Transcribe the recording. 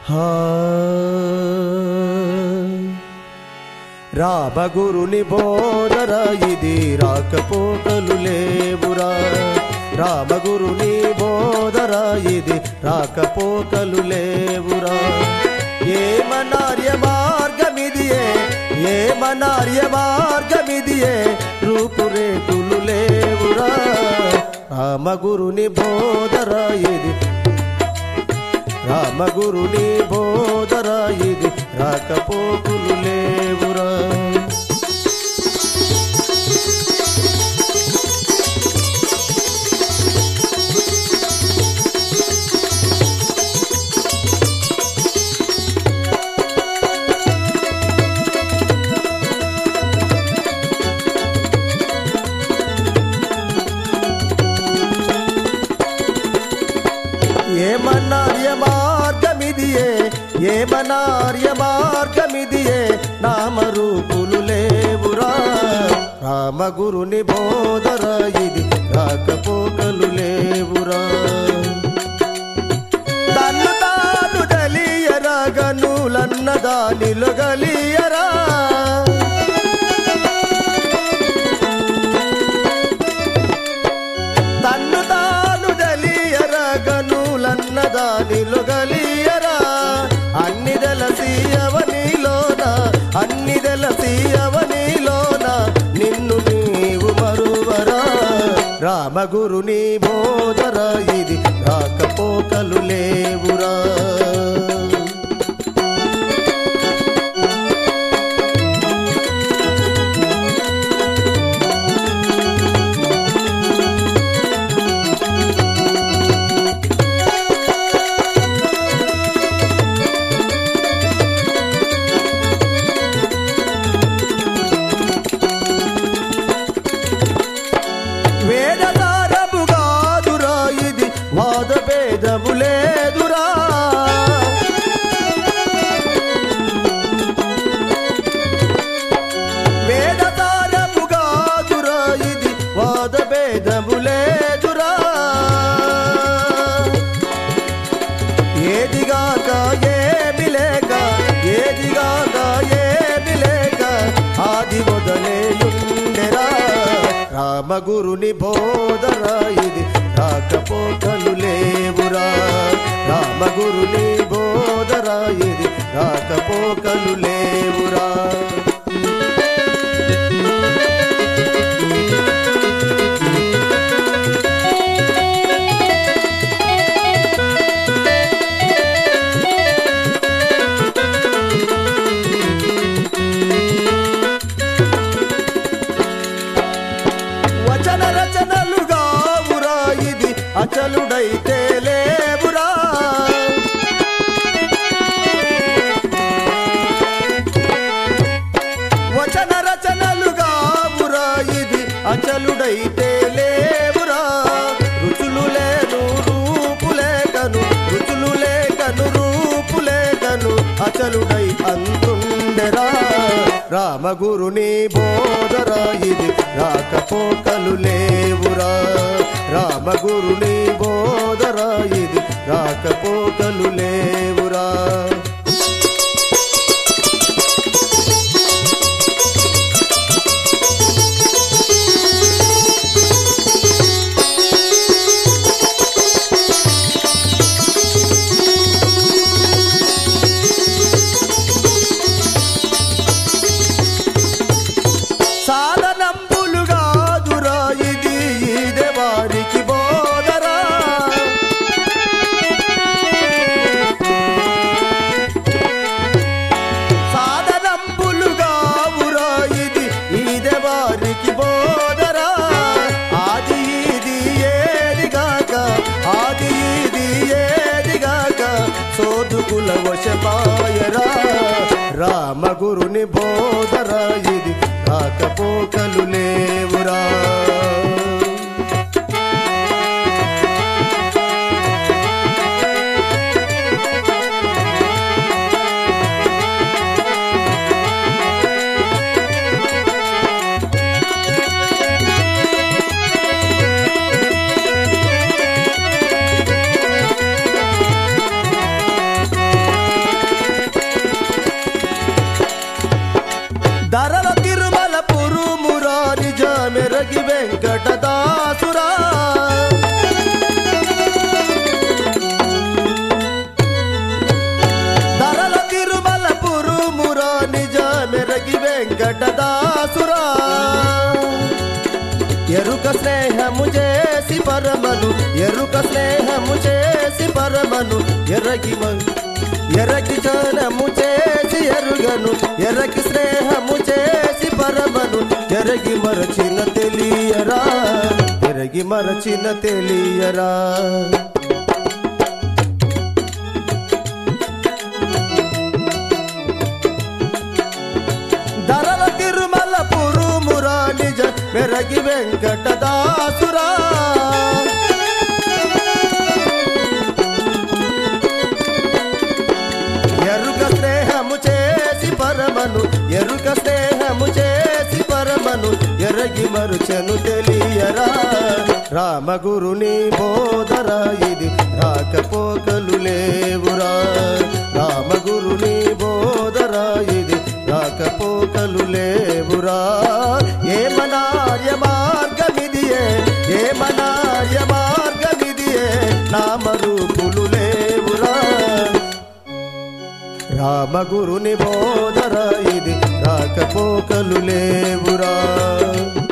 హా. రామగురుని బోధర ఇది రాకపోకలు లేవురా రామగురుని బోధర ఇది రాకపోకలు లేవురా ఏమనార్య మార్గమిదియే ఏమనార్య మార్గమిదియే రూపురేకులు లేవురా రామగురుని బోధర ఇది రామగురుని బోధర ఇది రాకపోకులు లేవురా ఏమన్నార్య మార్గమిదియే ఏమనార్య మార్గమిదియే నామరూపులు లేవురా రామగురుని బోధర ఇది రాకపోకలు లేవురా తన్ను తాను తెలియరా గనులన్న దానిలో గలియరా తన్ను తాను తెలియరా గనులన్న దానిలో గలియరా అన్ని తెలసీయవనిలోన అన్ని తెలసీయవనిలోన నిన్ను నీవు మరువరా రామగురుని బోధర ఇది రాకపోకలు లేవురా వేదధారముగాదురా ఇది వాద భేదము లేదురా వేదధారముగాదురా ఇది వాద భేదము లేదురా ఏదిగాక ఏమి లేక ఏదిగాక ఏమి లేక ఆది మొదలేయుండెరా రామగురుని బోధర ఇది రాకపోకలు లేవురా రామగురుని బోధర ఇది రాకపోకలు లేవురా వచన రచనలుగా ఉరా ఇది అచలుడైతే లేవురా వచన రచనలుగా ఉరా ఇది అచలుడైతే లేవురా రుచులు లేను రూపు లేకను రుచులు లేకను రూపు లేకను అచలుడై అంతుండెరా రామగురుని బోధరా ఇది రాకపోకలు లేవురా రామగురుని బోధరా ఇది రాకపోకలు లేవురా సాధనంబులుగా దురా ఇది ఇదే వారికి బోధరా సాధనంబులుగా ఉరా ఇది ఇదే వారికి బోధరా ఆది ఇది ఏదిగాక ఆది ఇది ఏదిగాక సోదుకుల వశపాయరా రామగురుని బోధరా ఇది రాకపోకలు లేవురా మెరగి వెంకటదాసురా ధరల తిరుమల పురుమురా నిజ మెరగి వెంకటదాసురా ఎరుక స్నేహము చేసి పరమను ఎరుక స్నేహము చేసి పరమను ఎరగి మ- ఎరగి జనము చేసి ఎరుగను ఎరగి స్నేహము చేసి పరమను ఎరగి మరచిన తెలియరా ఎరగి మరచిన తెలియరా ధరల తిరుమల పురుమురా నిజ మెరగి వెంకటదాసురా ఎరుక స్నేహము చేసి పరమను ఎరుక స్నేహము చేసి పరమను ఎరగి మరుచను తెలియరా రామగురుని బోధరా ఇది రాకపోకలు లేవురా రామగురుని బోధరా ఇది రాకపోకలు లేవురా ఏమనార్య మార్గమిదియే ఏమనార్య మార్గమిదియే నామరూపులు లేవురా రామగురుని బోధర ఇది రాకపోకలు లేవురా